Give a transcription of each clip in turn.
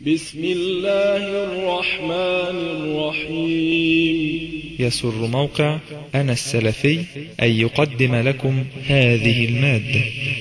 بسم الله الرحمن الرحيم يسر موقع أنا السلفي أن يقدم لكم هذه المادة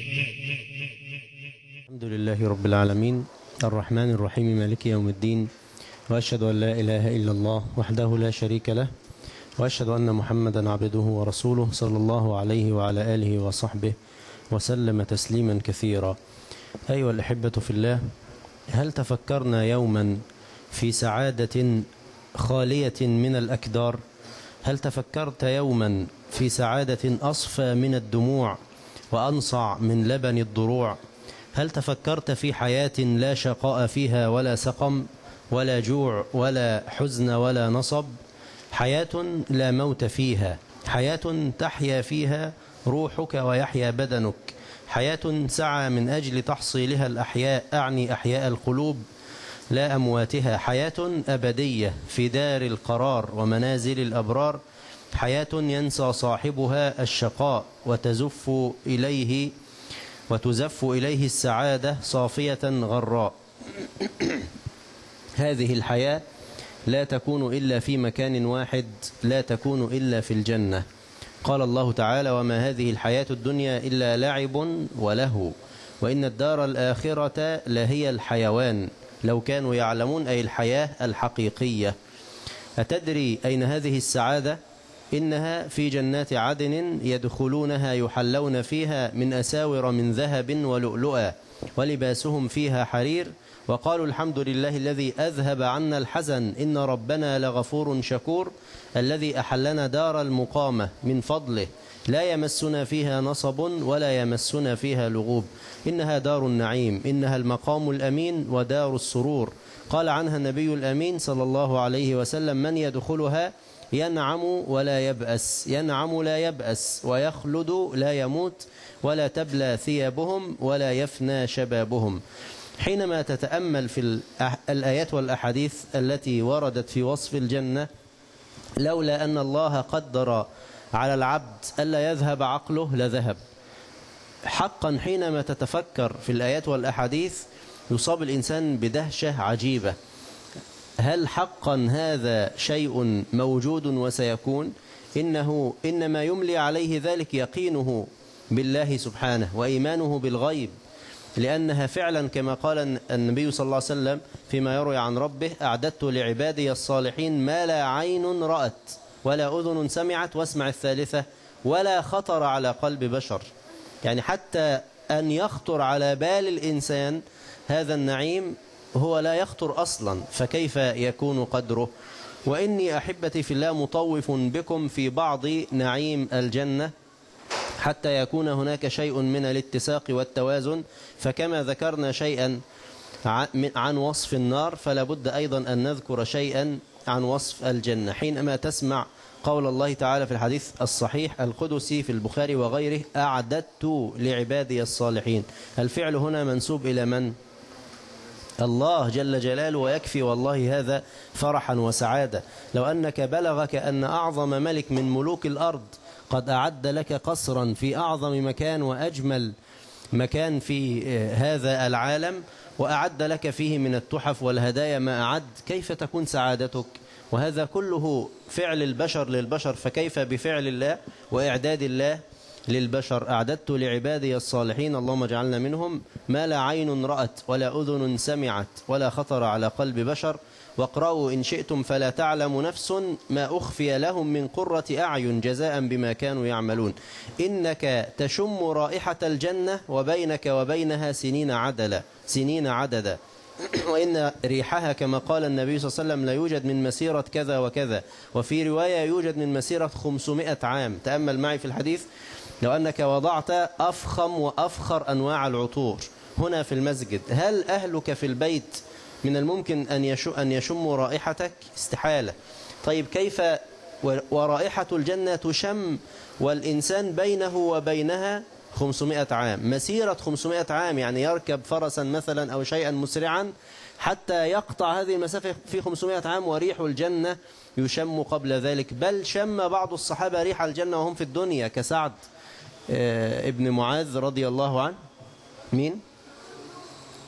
الحمد لله رب العالمين الرحمن الرحيم مالك يوم الدين وأشهد أن لا إله إلا الله وحده لا شريك له وأشهد أن محمدا عبده ورسوله صلى الله عليه وعلى آله وصحبه وسلم تسليما كثيرا أيها الأحبة في الله هل تفكرنا يوما في سعادة خالية من الأكدار هل تفكرت يوما في سعادة أصفى من الدموع وأنصع من لبن الضروع هل تفكرت في حياة لا شقاء فيها ولا سقم ولا جوع ولا حزن ولا نصب حياة لا موت فيها حياة تحيا فيها روحك ويحيا بدنك حياة سعى من أجل تحصيلها الأحياء أعني أحياء القلوب لا أمواتها حياة أبدية في دار القرار ومنازل الأبرار حياة ينسى صاحبها الشقاء وتزف إليه وتزف إليه السعادة صافية غراء هذه الحياة لا تكون إلا في مكان واحد لا تكون إلا في الجنة قال الله تعالى وما هذه الحياة الدنيا إلا لعب وله وإن الدار الآخرة لهي الحيوان لو كانوا يعلمون أي الحياة الحقيقية أتدري أين هذه السعادة إنها في جنات عدن يدخلونها يحلون فيها من أساور من ذهب ولؤلؤا ولباسهم فيها حرير وقالوا الحمد لله الذي أذهب عنا الحزن إن ربنا لغفور شكور الذي أحلنا دار المقامة من فضله لا يمسنا فيها نصب ولا يمسنا فيها لغوب إنها دار النعيم إنها المقام الأمين ودار السرور قال عنها النبي الأمين صلى الله عليه وسلم من يدخلها ينعم ولا يبأس ينعم لا يبأس ويخلد لا يموت ولا تبلى ثيابهم ولا يفنى شبابهم حينما تتأمل في الآيات والأحاديث التي وردت في وصف الجنة لولا أن الله قدر على العبد ألا يذهب عقله لذهب حقا حينما تتفكر في الآيات والأحاديث يصاب الإنسان بدهشة عجيبة هل حقا هذا شيء موجود وسيكون إنه إنما يملي عليه ذلك يقينه بالله سبحانه وإيمانه بالغيب لأنها فعلا كما قال النبي صلى الله عليه وسلم فيما يروي عن ربه أعددت لعبادي الصالحين ما لا عين رأت ولا أذن سمعت واسمع الثالثة ولا خطر على قلب بشر يعني حتى أن يخطر على بال الإنسان هذا النعيم هو لا يخطر أصلا فكيف يكون قدره وإني أحبتي في الله مطوف بكم في بعض نعيم الجنة حتى يكون هناك شيء من الاتساق والتوازن فكما ذكرنا شيئا عن وصف النار فلا بد أيضا أن نذكر شيئا عن وصف الجنة حينما تسمع قول الله تعالى في الحديث الصحيح القدسي في البخاري وغيره أعددت لعبادي الصالحين الفعل هنا منسوب إلى من؟ الله جل جلاله ويكفي والله هذا فرحا وسعادة لو أنك بلغك أن أعظم ملك من ملوك الأرض قد أعد لك قصرا في أعظم مكان وأجمل مكان في هذا العالم وأعد لك فيه من التحف والهدايا ما أعد كيف تكون سعادتك وهذا كله فعل البشر للبشر فكيف بفعل الله وإعداد الله للبشر أعددت لعبادي الصالحين اللهم اجعلنا منهم ما لا عين رأت ولا أذن سمعت ولا خطر على قلب بشر واقرأوا إن شئتم فلا تعلم نفس ما أخفي لهم من قرة أعين جزاء بما كانوا يعملون إنك تشم رائحة الجنة وبينك وبينها سنين عدلا سنين عددا وإن ريحها كما قال النبي صلى الله عليه وسلم لا يوجد من مسيرة كذا وكذا وفي رواية يوجد من مسيرة 500 عام تأمل معي في الحديث لو أنك وضعت أفخم وأفخر أنواع العطور هنا في المسجد هل أهلك في البيت من الممكن أن أن يشموا رائحتك استحالة طيب كيف ورائحة الجنة تشم والإنسان بينه وبينها 500 عام مسيرة 500 عام يعني يركب فرسا مثلا أو شيئا مسرعا حتى يقطع هذه المسافة في 500 عام وريح الجنة يشم قبل ذلك بل شم بعض الصحابة ريح الجنة وهم في الدنيا كسعد ابن معاذ رضي الله عنه مين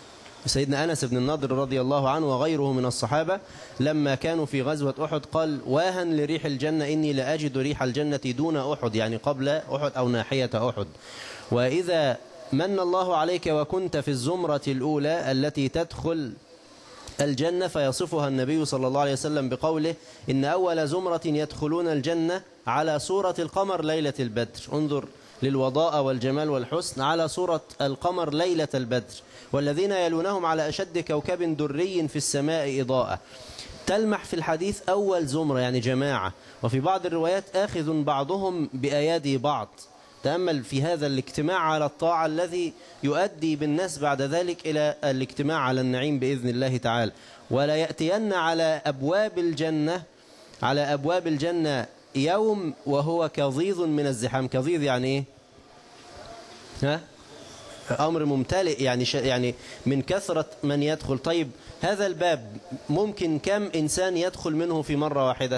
سيدنا أنس بن النضر رضي الله عنه وغيره من الصحابة لما كانوا في غزوة أحد قال واهن لريح الجنة إني لأجد ريح الجنة دون أحد يعني قبل أحد أو ناحية أحد وإذا من الله عليك وكنت في الزمرة الأولى التي تدخل الجنة فيصفها النبي صلى الله عليه وسلم بقوله إن أول زمرة يدخلون الجنة على صورة القمر ليلة البدر انظر للوضاء والجمال والحسن على صورة القمر ليلة البدر والذين يلونهم على أشد كوكب دري في السماء إضاءة تلمح في الحديث أول زمرة يعني جماعة وفي بعض الروايات آخذ بعضهم بأيادي بعض تأمل في هذا الاجتماع على الطاعة الذي يؤدي بالناس بعد ذلك إلى الاجتماع على النعيم بإذن الله تعالى ولا يأتين على أبواب الجنة على أبواب الجنة يوم وهو كظيظ من الزحام كظيظ يعني إيه ها أمر ممتلئ يعني ش... يعني من كثرة من يدخل طيب هذا الباب ممكن كم إنسان يدخل منه في مرة واحدة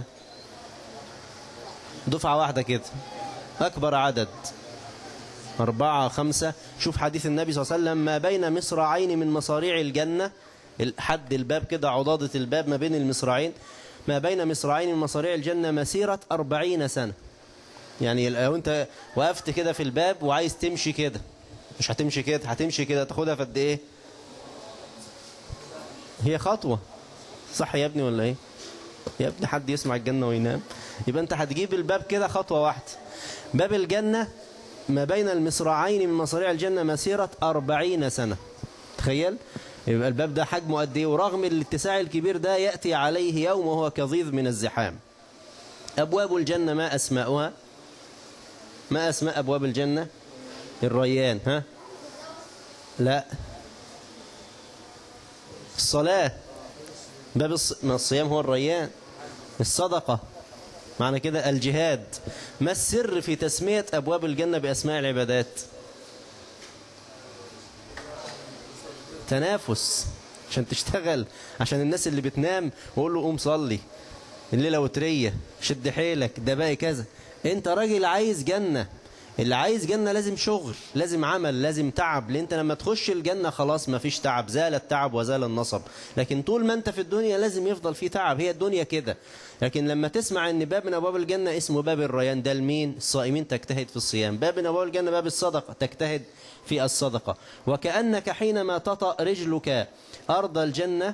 دفعة واحدة كده أكبر عدد أربعة خمسة شوف حديث النبي صلى الله عليه وسلم ما بين مصراعين من مصاريع الجنة حد الباب كده عضادة الباب ما بين المصراعين ما بين مصراعين من مصاريع الجنة مسيرة أربعين سنة يعني لو أنت وقفت كده في الباب وعايز تمشي كده مش هتمشي كده هتمشي كده تاخدها في قد ايه هي خطوة صح يا ابني ولا ايه يا ابني حد يسمع الجنة وينام يبقى انت هتجيب الباب كده خطوة واحدة باب الجنة ما بين المصراعين من مصاريع الجنة مسيرة أربعين سنة تخيل يبقى الباب ده حجمه قد ايه ورغم الاتساع الكبير ده يأتي عليه يوم وهو كظيظ من الزحام أبواب الجنة ما أسماؤها ما أسماء أبواب الجنة الريان ها لا الصلاة باب الص... ما الصيام هو الريان الصدقة معنى كده الجهاد ما السر في تسمية أبواب الجنة بأسماء العبادات تنافس عشان تشتغل عشان الناس اللي بتنام وقول له قوم صلي الليلة وترية شد حيلك ده باقي كذا انت راجل عايز جنة اللي عايز جنة لازم شغل لازم عمل لازم تعب لان انت لما تخش الجنة خلاص ما فيش تعب زال التعب وزال النصب لكن طول ما انت في الدنيا لازم يفضل في تعب هي الدنيا كده لكن لما تسمع ان باب من ابواب الجنة اسمه باب الريان ده لمين الصائمين تجتهد في الصيام باب من ابواب الجنة باب الصدقة تجتهد في الصدقة وكأنك حينما تطأ رجلك أرض الجنة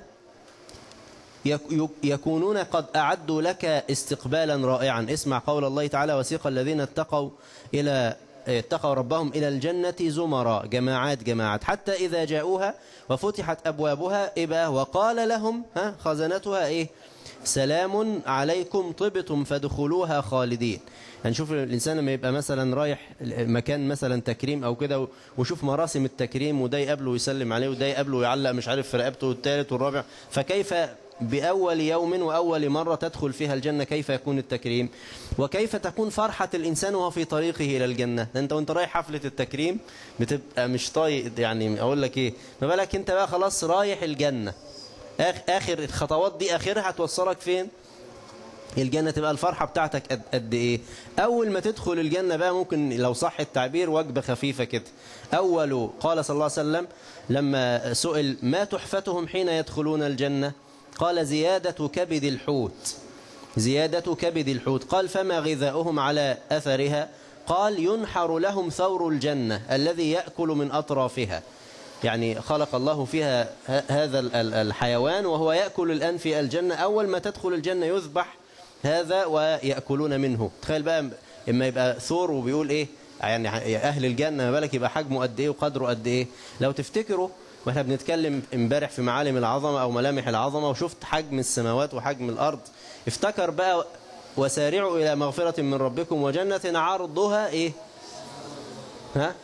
يكونون قد أعدوا لك استقبالا رائعا اسمع قول الله تعالى وسيق الذين اتقوا إلى اتقوا ربهم إلى الجنة زمرا جماعات جماعات حتى إذا جاءوها وفتحت أبوابها إبا وقال لهم ها خزنتها إيه سلام عليكم طبتم فادخلوها خالدين هنشوف يعني الإنسان لما يبقى مثلا رايح مكان مثلا تكريم أو كده وشوف مراسم التكريم وده يقابله ويسلم عليه وده يقابله ويعلق مش عارف في رقبته والثالث والرابع فكيف بأول يوم وأول مرة تدخل فيها الجنة كيف يكون التكريم وكيف تكون فرحة الإنسان وهو في طريقه إلى الجنة أنت وانت رايح حفلة التكريم بتبقى مش طايق يعني أقول لك إيه ما بالك أنت بقى خلاص رايح الجنة آخر الخطوات دي آخرها هتوصلك فين الجنة تبقى الفرحة بتاعتك قد, قد ايه اول ما تدخل الجنة بقى ممكن لو صح التعبير وجبة خفيفة كده اول قال صلى الله عليه وسلم لما سئل ما تحفتهم حين يدخلون الجنة قال زيادة كبد الحوت زيادة كبد الحوت قال فما غذاؤهم على أثرها قال ينحر لهم ثور الجنة الذي يأكل من أطرافها يعني خلق الله فيها هذا الحيوان وهو يأكل الآن في الجنة أول ما تدخل الجنة يذبح هذا ويأكلون منه تخيل بقى إما يبقى ثور وبيقول إيه يعني أهل الجنة ما بالك يبقى حجمه قد إيه وقدره قد إيه لو تفتكروا واحنا بنتكلم امبارح في معالم العظمة أو ملامح العظمة وشفت حجم السماوات وحجم الأرض افتكر بقى وسارعوا إلى مغفرة من ربكم وجنة عرضها إيه ها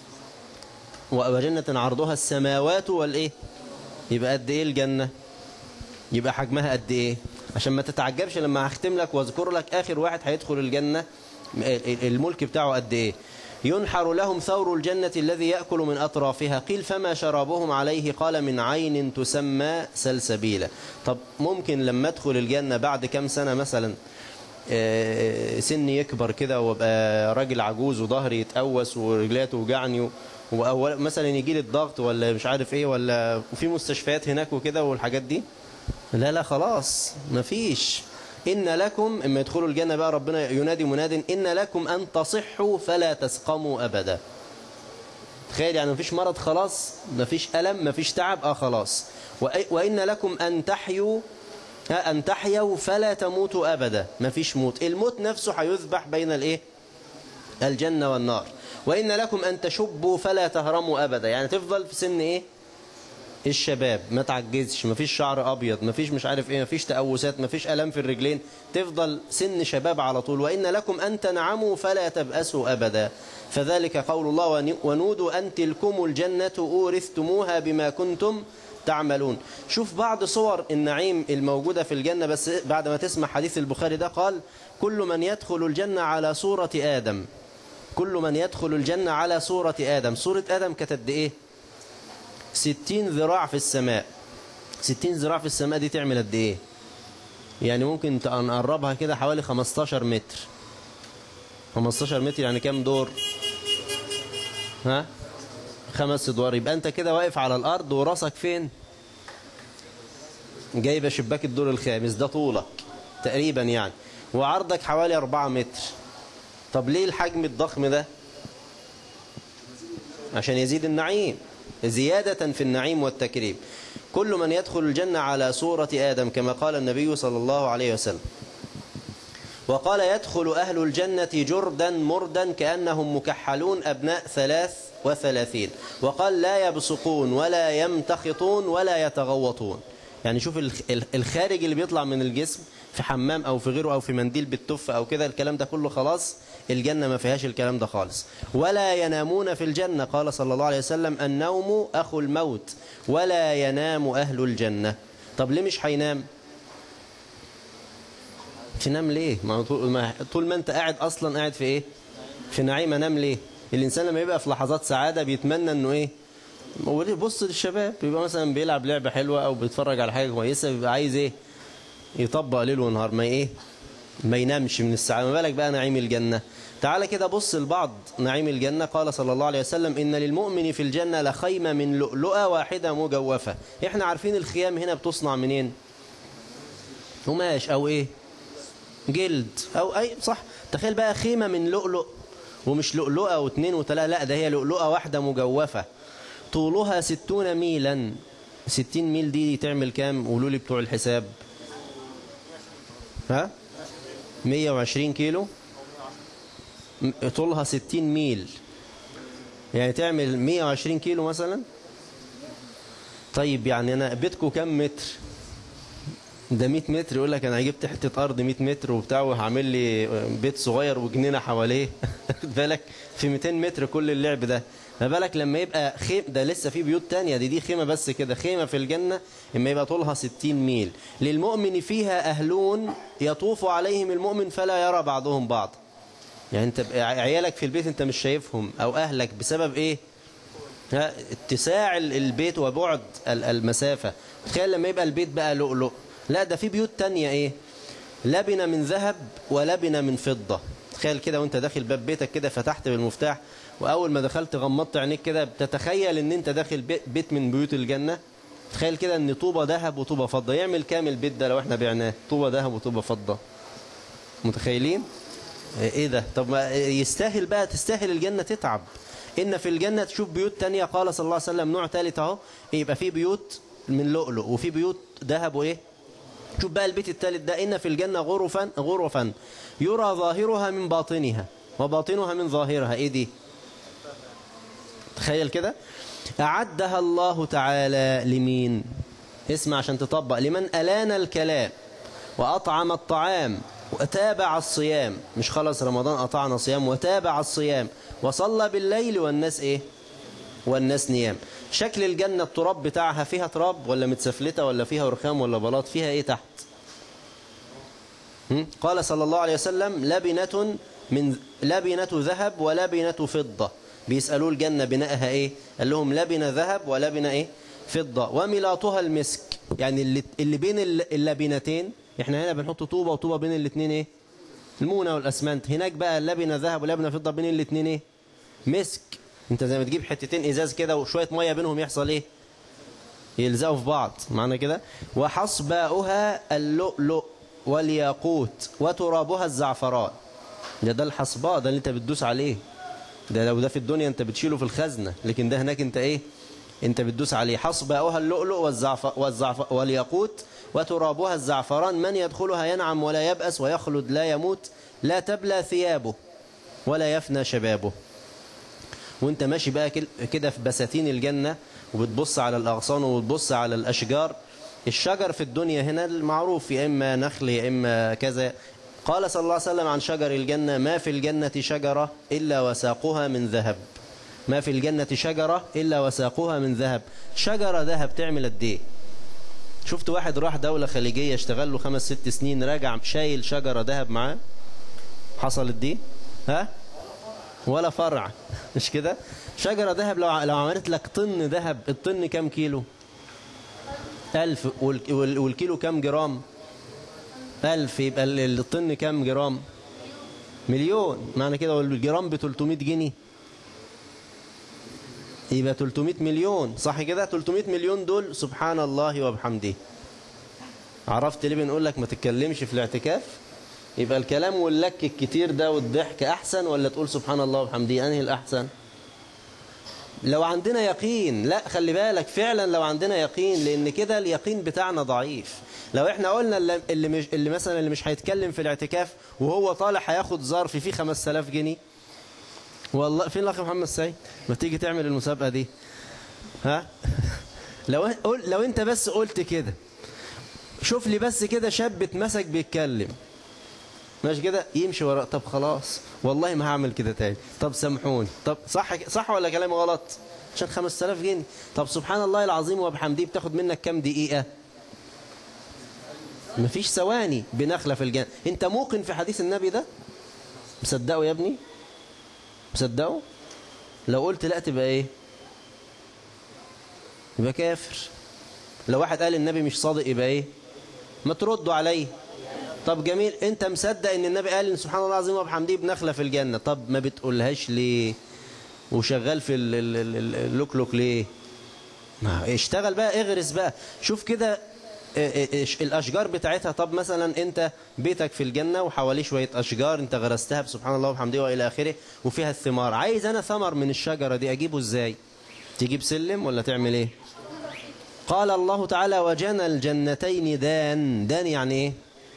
وجنة عرضها السماوات والإيه يبقى قد إيه الجنة يبقى حجمها قد إيه عشان ما تتعجبش لما هختم لك واذكر لك آخر واحد هيدخل الجنة الملك بتاعه قد إيه ينحر لهم ثور الجنة الذي يأكل من أطرافها قيل فما شرابهم عليه قال من عين تسمى سلسبيلة طب ممكن لما ادخل الجنة بعد كم سنة مثلا سني يكبر كده وابقى راجل عجوز وظهري يتقوس ورجليه توجعني وأول مثلا يجي لي الضغط ولا مش عارف ايه ولا وفي مستشفيات هناك وكده والحاجات دي لا لا خلاص مفيش إن لكم اما يدخلوا الجنة بقى ربنا ينادي مناد إن لكم أن تصحوا فلا تسقموا أبدا تخيل يعني مفيش مرض خلاص مفيش ألم مفيش تعب اه خلاص وأي- وإن لكم أن تحيوا ها، أن تحيوا فلا تموتوا أبدا مفيش موت الموت نفسه هيذبح بين الإيه الجنة والنار وإن لكم أن تشبوا فلا تهرموا أبدا يعني تفضل في سن إيه الشباب ما تعجزش مفيش شعر أبيض مفيش مش عارف إيه مفيش تأوسات مفيش ألم في الرجلين تفضل سن شباب على طول وإن لكم أن تنعموا فلا تبأسوا أبدا فذلك قول الله ون- ونودوا أن تلكم الجنة أورثتموها بما كنتم تعملون شوف بعض صور النعيم الموجودة في الجنة بس بعد ما تسمع حديث البخاري ده قال كل من يدخل الجنة على صورة آدم كل من يدخل الجنة على صورة آدم صورة آدم كانت قد إيه ستين ذراع في السماء ستين ذراع في السماء دي تعمل قد إيه يعني ممكن ت- نقربها كده حوالي 15 متر 15 متر يعني كام دور ها خمس ادوار يبقى انت كده واقف على الارض وراسك فين جايبه شباك الدور الخامس ده طولك تقريبا يعني وعرضك حوالي 4 متر طب ليه الحجم الضخم ده عشان يزيد النعيم زيادة في النعيم والتكريم كل من يدخل الجنة على صورة آدم كما قال النبي صلى الله عليه وسلم وقال يدخل أهل الجنة جردا مردا كأنهم مكحلون أبناء ثلاث وثلاثين وقال لا يبصقون ولا يمتخطون ولا يتغوطون يعني شوف الخ- ال- الخارج اللي بيطلع من الجسم في حمام أو في غيره أو في منديل بالتف أو كده الكلام ده كله خلاص الجنة ما فيهاش الكلام ده خالص ولا ينامون في الجنة قال صلى الله عليه وسلم النوم أخو الموت ولا ينام أهل الجنة طب ليه مش هينام تنام ليه ما هو طول ما, طول ما انت قاعد اصلا قاعد في ايه في نعيم انام ليه الانسان لما يبقى في لحظات سعاده بيتمنى انه ايه هو ليه بص للشباب بيبقى مثلا بيلعب لعبه حلوه او بيتفرج على حاجه كويسه بيبقى عايز ايه يطبق ليل ونهار ما ايه ما ينامش من السعاده ما بالك بقى نعيم الجنه تعالى كده بص لبعض نعيم الجنة قال صلى الله عليه وسلم إن للمؤمن في الجنة لخيمة من لؤلؤة واحدة مجوفة إحنا عارفين الخيام هنا بتصنع منين قماش أو إيه جلد او اي صح تخيل بقى خيمة من لؤلؤ ومش لؤلؤة واثنين وثلاثة لا ده هي لؤلؤة واحدة مجوفة طولها ستون ميلا ستين ميل دي, دي تعمل كام قولوا لي بتوع الحساب ها مية وعشرين كيلو م- طولها ستين ميل يعني تعمل مية وعشرين كيلو مثلا طيب يعني انا بيتكو كام متر ده 100 متر يقول لك انا جبت حته ارض 100 متر وبتاع وهعمل لي بيت صغير وجنينه حواليه خد بالك في 200 متر كل اللعب ده ما بالك لما يبقى خيم ده لسه في بيوت تانية دي دي خيمه بس كده خيمه في الجنه اما يبقى طولها 60 ميل للمؤمن فيها اهلون يطوف عليهم المؤمن فلا يرى بعضهم بعض يعني انت بقى عيالك في البيت انت مش شايفهم او اهلك بسبب ايه ها، اتساع ال- البيت وبعد ال- المسافة تخيل لما يبقى البيت بقى لؤلؤ لا ده في بيوت تانية ايه لبنة من ذهب ولبنة من فضة تخيل كده وانت داخل باب بيتك كده فتحت بالمفتاح واول ما دخلت غمضت عينيك كده بتتخيل ان انت داخل بي- بيت من بيوت الجنة تخيل كده ان طوبة ذهب وطوبة فضة يعمل كام البيت ده لو احنا بعناه طوبة ذهب وطوبة فضة متخيلين ايه ده طب ما يستاهل بقى تستاهل الجنة تتعب ان في الجنة تشوف بيوت تانية قال صلى الله عليه وسلم نوع ثالث اهو يبقى في بيوت من لؤلؤ وفي بيوت ذهب وايه شوف بقى البيت الثالث ده ان في الجنة غرفا غرفا يرى ظاهرها من باطنها وباطنها من ظاهرها ايه دي تخيل كده أعدها الله تعالى لمين اسمع عشان تطبق لمن ألان الكلام وأطعم الطعام وتابع الصيام مش خلص رمضان قطعنا صيام وتابع الصيام وصلى بالليل والناس ايه والناس نيام شكل الجنة التراب بتاعها فيها تراب ولا متسفلتة ولا فيها رخام ولا بلاط فيها ايه تحت هم؟ قال صلى الله عليه وسلم لبنة من لبنة ذهب ولبنة فضة بيسألوا الجنة بنائها ايه قال لهم لبنة ذهب ولبنة ايه فضة وملاطها المسك يعني اللي, اللي بين الل- اللبنتين احنا هنا بنحط طوبة وطوبة بين الاثنين ايه المونة والاسمنت هناك بقى لبنة ذهب ولبنة فضة بين الاثنين ايه مسك انت زي ما تجيب حتتين ازاز كده وشويه ميه بينهم يحصل ايه يلزقوا في بعض معنى كده وحصباؤها اللؤلؤ والياقوت وترابها الزعفران ده ده الحصباء ده اللي انت بتدوس عليه ده لو ده في الدنيا انت بتشيله في الخزنة لكن ده هناك انت ايه انت بتدوس عليه حصباؤها اللؤلؤ والزعف والزعف والياقوت وترابها الزعفران من يدخلها ينعم ولا يبأس ويخلد لا يموت لا تبلى ثيابه ولا يفنى شبابه وانت ماشي بقى كده في بساتين الجنة وبتبص على الأغصان وبتبص على الأشجار الشجر في الدنيا هنا المعروف يا إما نخل يا إما كذا قال صلى الله عليه وسلم عن شجر الجنة ما في الجنة شجرة إلا وساقها من ذهب ما في الجنة شجرة إلا وساقها من ذهب شجرة ذهب تعمل قد ايه شفت واحد راح دولة خليجية اشتغل له خمس ست سنين راجع شايل شجرة ذهب معاه حصلت دي ها ولا فرع مش كده شجرة ذهب لو لو عملت لك طن ذهب الطن كام كيلو ألف والكيلو كام جرام ألف يبقى الطن كام جرام مليون معنى كده الجرام ب 300 جنيه يبقى 300 مليون صح كده 300 مليون دول سبحان الله وبحمده عرفت ليه بنقول لك ما تتكلمش في الاعتكاف يبقى الكلام واللك الكتير ده والضحك أحسن ولا تقول سبحان الله وبحمده أنهي الأحسن لو عندنا يقين لا خلي بالك فعلا لو عندنا يقين لأن كده اليقين بتاعنا ضعيف لو احنا قلنا اللي, مش اللي مثلا اللي مش هيتكلم في الاعتكاف وهو طالع هياخد ظرف فيه 5000 جنيه والله فين الاخ محمد سعيد ما تيجي تعمل المسابقه دي ها لو لو انت بس قلت كده شوف لي بس كده شاب اتمسك بيتكلم ماشي كده يمشي ورا طب خلاص والله ما هعمل كده تاني طب سامحوني طب صح صح ولا كلامي غلط عشان 5000 جنيه طب سبحان الله العظيم وبحمده بتاخد منك كام دقيقه مفيش ثواني بنخلة في الجنة انت موقن في حديث النبي ده مصدقه يا ابني مصدقه لو قلت لا تبقى ايه يبقى كافر لو واحد قال النبي مش صادق يبقى ايه ما تردوا عليه طب جميل انت مصدق ان النبي قال ان سبحان الله العظيم وبحمده بنخلة في الجنة طب ما بتقولهاش ليه وشغال في اللوكلوك ليه ما اشتغل بقى اغرس بقى شوف كده الأشجار بتاعتها طب مثلا أنت بيتك في الجنة وحواليه شوية أشجار أنت غرستها بسبحان الله وبحمده وإلى آخره وفيها الثمار عايز أنا ثمر من الشجرة دي أجيبه إزاي تجيب سلم ولا تعمل إيه قال الله تعالى وجنى الجنتين دان دان يعني إيه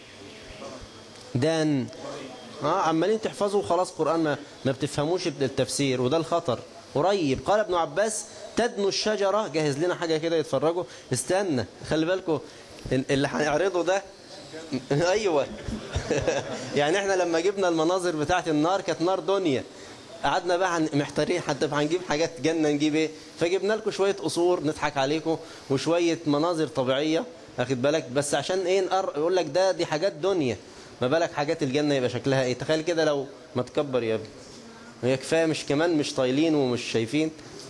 دان اه عمالين تحفظوا خلاص قرآن ما, ما بتفهموش التفسير وده الخطر قريب قال ابن عباس تدنو الشجرة جهز لنا حاجة كده يتفرجوا استنى خلي بالكم اللي هنعرضه ده ايوه يعني احنا لما جبنا المناظر بتاعت النار كانت نار دنيا قعدنا بقى محتارين حتى هنجيب حاجات جنة نجيب ايه فجبنا لكم شوية قصور نضحك عليكم وشوية مناظر طبيعية اخد بالك بس عشان ايه نقر يقول لك ده دي حاجات دنيا ما بالك حاجات الجنة يبقى شكلها ايه تخيل كده لو ما تكبر يا ابني هي كفايه مش كمان مش طايلين ومش شايفين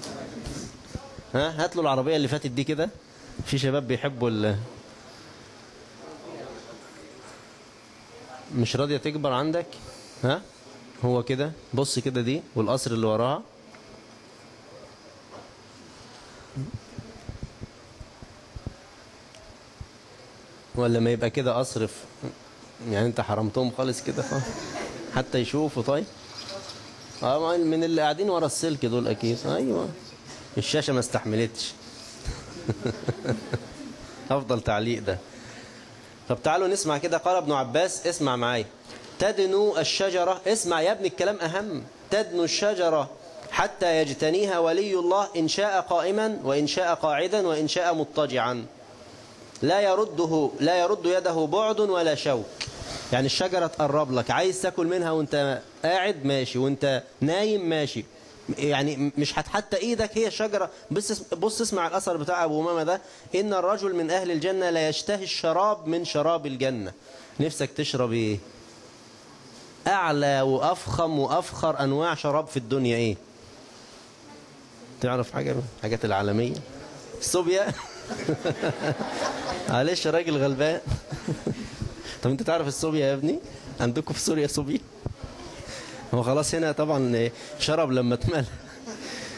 ها هات له العربية اللي فاتت دي كده في شباب بيحبوا ال مش راضية تكبر عندك ها هو كده بص كده دي والقصر اللي وراها ولا ما يبقى كده قصر يعني انت حرمتهم خالص كده حتى يشوفوا طيب اه من اللي قاعدين ورا السلك دول اكيد ايوه الشاشة ما استحملتش افضل تعليق ده طب تعالوا نسمع كده قال ابن عباس اسمع معايا تدنو الشجرة اسمع يا ابني الكلام أهم تدنو الشجرة حتى يجتنيها ولي الله إن شاء قائما وإن شاء قاعدا وإن شاء مضطجعا لا يرده لا يرد يده بعد ولا شوك يعني الشجرة تقرب لك عايز تاكل منها وانت قاعد ماشي وانت نايم ماشي يعني مش هتحتى ايدك هي الشجرة بص, بص اسمع الأثر بتاع أبو ماما ده إن الرجل من أهل الجنة لا يشتهي الشراب من شراب الجنة نفسك تشرب ايه أعلى وأفخم وأفخر أنواع شراب في الدنيا ايه تعرف حاجة من الحاجات العالمية الصوبيا معلش راجل غلبان طب انت تعرف الصوبيا يا ابني عندكم في سوريا صوبيا هو خلاص هنا طبعا شرب لما اتملى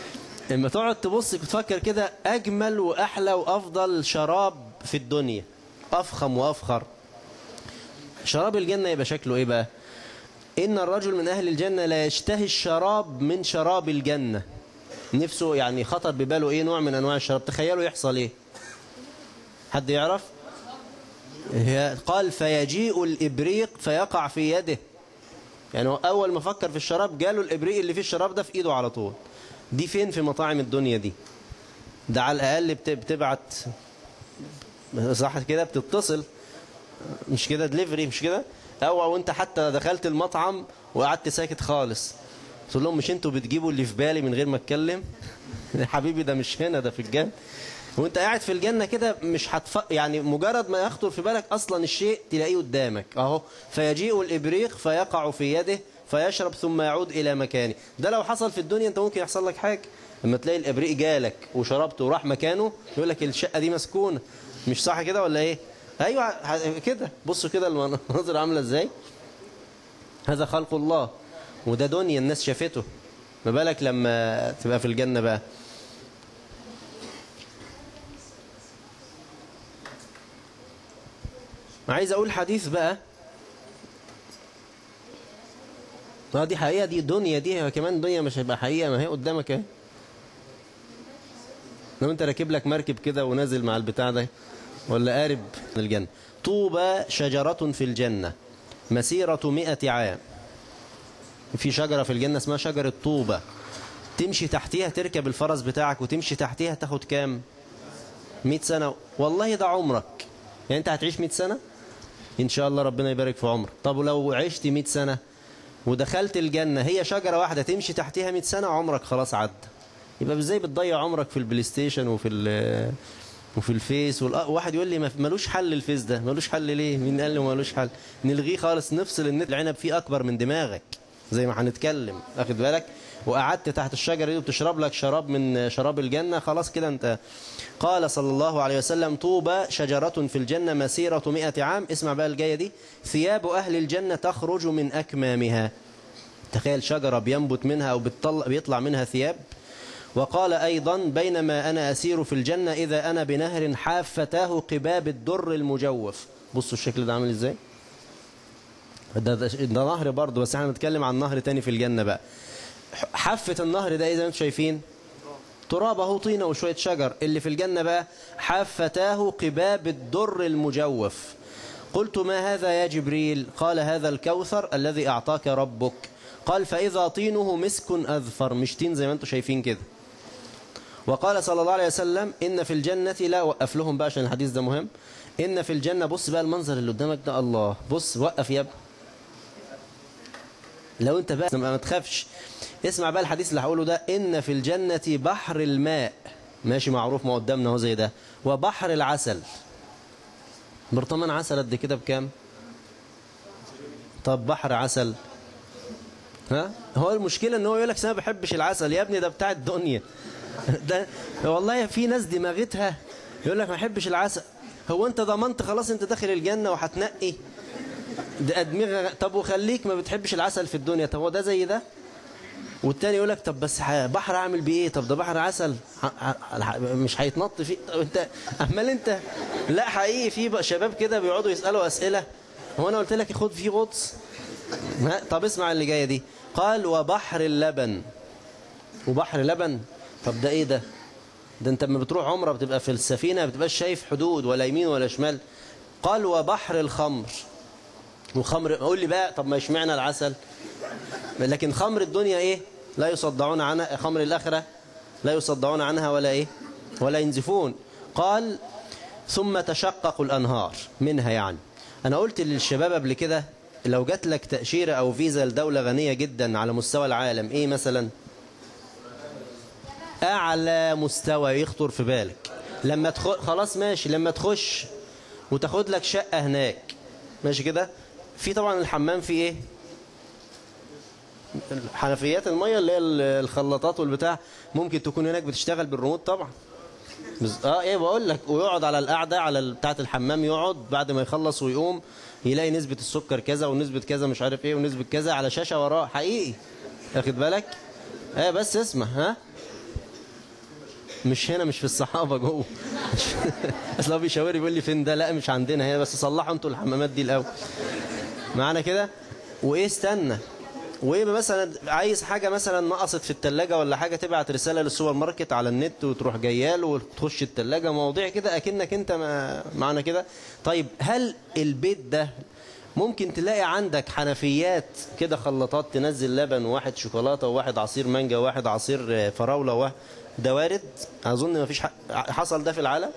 اما تقعد تبص تفكر كده اجمل واحلى وافضل شراب في الدنيا افخم وافخر شراب الجنة يبقى شكله ايه بقى ان الرجل من اهل الجنة لا يشتهي الشراب من شراب الجنة نفسه يعني خطر بباله ايه نوع من انواع الشراب تخيلوا يحصل ايه حد يعرف هي قال فيجيء الابريق فيقع في يده يعني هو اول ما فكر في الشراب جاله الابريق اللي فيه الشراب ده في ايده على طول دي فين في مطاعم الدنيا دي ده على الاقل بت- بتبعت صح كده بتتصل مش كده دليفري مش كده او وانت حتى دخلت المطعم وقعدت ساكت خالص تقول لهم مش انتوا بتجيبوا اللي في بالي من غير ما اتكلم يا حبيبي ده مش هنا ده في الجنة وانت قاعد في الجنة كده مش هتف... يعني مجرد ما يخطر في بالك اصلا الشيء تلاقيه قدامك اهو فيجيء الابريق فيقع في يده فيشرب ثم يعود الى مكانه ده لو حصل في الدنيا انت ممكن يحصل لك حاجة لما تلاقي الابريق جالك وشربته وراح مكانه يقول لك الشقة دي مسكونة مش صح كده ولا ايه ايوه ه- كده بصوا كده المناظر عامله ازاي هذا خلق الله وده دنيا الناس شافته ما بالك لما تبقى في الجنة بقى عايز اقول حديث بقى اه دي حقيقة دي دنيا دي هي كمان دنيا مش هيبقى حقيقة ما هي قدامك اهي لو انت راكب لك مركب كده ونازل مع البتاع ده ولا قارب من الجنة طوبى شجرة في الجنة مسيرة مئة عام في شجرة في الجنة اسمها شجرة طوبة تمشي تحتيها تركب الفرس بتاعك وتمشي تحتيها تاخد كام مئة سنة والله ده عمرك يعني انت هتعيش مئة سنة ان شاء الله ربنا يبارك في عمرك طب ولو عشت مئة سنة ودخلت الجنة هي شجرة واحدة تمشي تحتيها مئة سنة عمرك خلاص عدى يبقى ازاي بتضيع عمرك في البلاي ستيشن وفي ال وفي الفيس والأ- واحد يقول لي ما- ملوش حل الفيس ده ملوش حل ليه مين قال له ملوش حل نلغيه خالص نفصل النت العنب فيه اكبر من دماغك زي ما هنتكلم اخد بالك وقعدت تحت الشجره دي وبتشرب لك شراب من شراب الجنه خلاص كده انت قال صلى الله عليه وسلم طوبى شجره في الجنه مسيره مئة عام اسمع بقى الجايه دي ثياب اهل الجنه تخرج من اكمامها تخيل شجره بينبت منها او بتطلع بيطلع منها ثياب وقال أيضا بينما أنا أسير في الجنة إذا أنا بنهر حافتاه قباب الدر المجوف بصوا الشكل ده عامل إزاي ده, ده, ده نهر برضه بس احنا بنتكلم عن نهر تاني في الجنة بقى حافة النهر ده إذا أنتم شايفين ترابه طينة وشوية شجر اللي في الجنة بقى حافتاه قباب الدر المجوف قلت ما هذا يا جبريل قال هذا الكوثر الذي أعطاك ربك قال فإذا طينه مسك أذفر مش طين زي ما أنتم شايفين كده وقال صلى الله عليه وسلم إن في الجنة لا وقف لهم بقى عشان الحديث ده مهم إن في الجنة بص بقى المنظر اللي قدامك ده الله بص وقف يا ابني لو انت بقى ما تخافش اسمع بقى الحديث اللي هقوله ده إن في الجنة بحر الماء ماشي معروف ما قدامنا اهو زي ده وبحر العسل برطمان عسل قد كده بكام طب بحر عسل ها هو المشكلة ان هو يقول لك انا ما بحبش العسل يا ابني ده بتاع الدنيا ده والله في ناس دماغتها يقول لك ما بحبش العسل هو انت ضمنت خلاص انت داخل الجنة وهتنقي ده ادمغه طب وخليك ما بتحبش العسل في الدنيا طب هو ده زي ده والتاني يقول لك طب بس ح- بحر اعمل بيه ايه طب ده بحر عسل ح- ح- مش هيتنط فيه طب انت امال انت لا حقيقي في بقى شباب كده بيقعدوا يسالوا اسئله هو انا قلت لك خد فيه غطس ها، طب اسمع اللي جايه دي قال وبحر اللبن وبحر لبن طب ده ايه ده ده انت لما بتروح عمره بتبقى في السفينه ما بتبقاش شايف حدود ولا يمين ولا شمال قال وبحر الخمر وخمر قول لي بقى طب ما اشمعنى العسل لكن خمر الدنيا ايه لا يصدعون عنها خمر الاخره لا يصدعون عنها ولا ايه ولا ينزفون قال ثم تشقق الانهار منها يعني انا قلت للشباب قبل كده لو جات لك تأشيرة او فيزا لدولة غنية جدا على مستوى العالم ايه مثلا اعلى مستوى يخطر في بالك لما تخ... خلاص ماشي لما تخش وتاخد لك شقة هناك ماشي كده في طبعا الحمام فيه ايه حنفيات المية اللي هي الخلاطات والبتاع ممكن تكون هناك بتشتغل بالريموت طبعا بز... اه ايه بقول لك ويقعد على القعده على ال- بتاعه الحمام يقعد بعد ما يخلص ويقوم يلاقي نسبه السكر كذا ونسبه كذا مش عارف ايه ونسبه كذا على شاشه وراه حقيقي واخد بالك ايه بس اسمع ها مش هنا مش في الصحابة جوه اصل هو بيشاور بيقول لي فين ده لا مش عندنا هنا بس صلحوا انتوا الحمامات دي الاول معانا كده وايه استنى وايه مثلا عايز حاجة مثلا نقصت في التلاجة ولا حاجة تبعت رسالة للسوبر ماركت على النت وتروح جيال وتخش التلاجة مواضيع كده اكنك انت ما معنا كده طيب هل البيت ده ممكن تلاقي عندك حنفيات كده خلاطات تنزل لبن وواحد شوكولاتة وواحد عصير مانجا وواحد عصير فراولة وواحد ده وارد اظن ما فيش حصل ده في العالم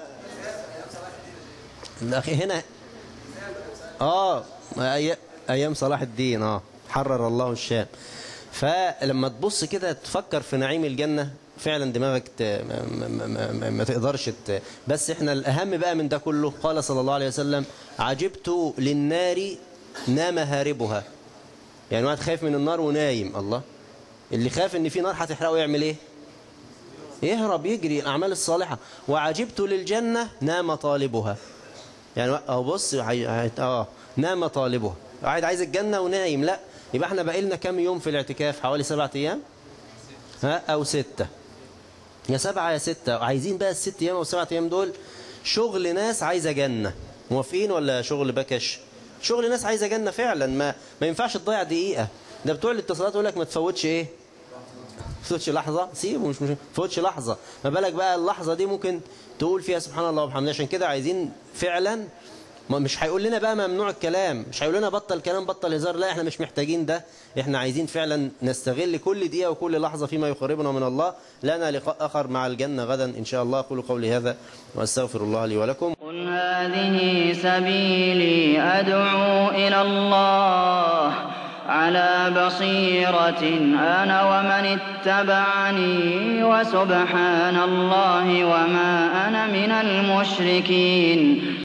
الاخي هنا اه أي... ايام صلاح الدين اه حرر الله الشام فلما تبص كده تفكر في نعيم الجنة فعلا دماغك ت... ما, ما, ما, ما, ما تقدرش ت... بس احنا الاهم بقى من ده كله قال صلى الله عليه وسلم عجبت للنار نام هاربها يعني واحد خايف من النار ونايم الله اللي خاف ان في نار هتحرقه يعمل ايه يهرب يجري الأعمال الصالحة وعجبت للجنة نام طالبها يعني أو بص اه نام طالبها واحد عايز الجنة ونايم لا يبقى احنا بقى لنا كام يوم في الاعتكاف حوالي سبعة أيام ها أو ستة يا سبعة يا ستة عايزين بقى الست أيام أو السبعة أيام دول شغل ناس عايزة جنة موافقين ولا شغل بكش شغل ناس عايزة جنة فعلا ما ما ينفعش تضيع دقيقة ده بتوع الاتصالات يقول لك ما تفوتش ايه تفوتش لحظة سيبه مش مش تفوتش لحظة ما بالك بقى اللحظة دي ممكن تقول فيها سبحان الله وبحمده عشان كده عايزين فعلا مش هيقول لنا بقى ممنوع الكلام مش هيقول لنا بطل كلام بطل هزار لا احنا مش محتاجين ده احنا عايزين فعلا نستغل كل دقيقة وكل لحظة فيما يقربنا من الله لنا لقاء آخر مع الجنة غدا إن شاء الله أقول قولي هذا وأستغفر الله لي ولكم قل هذه سبيلي أدعو إلى الله على بصيرة أنا ومن اتبعني وسبحان الله وما أنا من المشركين